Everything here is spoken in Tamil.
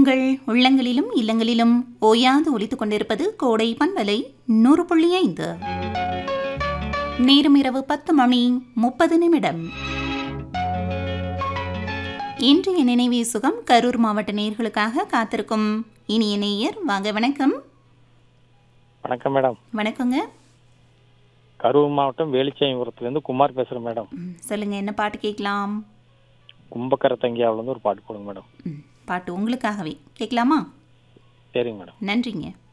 உங்கள் உள்ளங்களிலும் இல்லங்களிலும் ஓயாது ஒலித்துக் கொண்டிருப்பது கோடை பண்பலை நூறு புள்ளி ஐந்து நேரம் இரவு பத்து மணி முப்பது நிமிடம் இன்றைய நினைவே சுகம் கரூர் மாவட்ட நேர்களுக்காக காத்திருக்கும் இனிய நேயர் வாங்க வணக்கம் வணக்கம் மேடம் வணக்கங்க கரூர் மாவட்டம் வேலுச்சாமிபுரத்துலேருந்து குமார் பேசுகிறேன் மேடம் ம், சொல்லுங்க என்ன பாட்டு கேட்கலாம் கும்பக்கர தங்கியாவிலேருந்து ஒரு பாட்டு போடுங்க மேடம் ம், பாட்டு உங்களுக்காகவே கேட்கலாமா சரிங்க மேடம் நன்றிங்க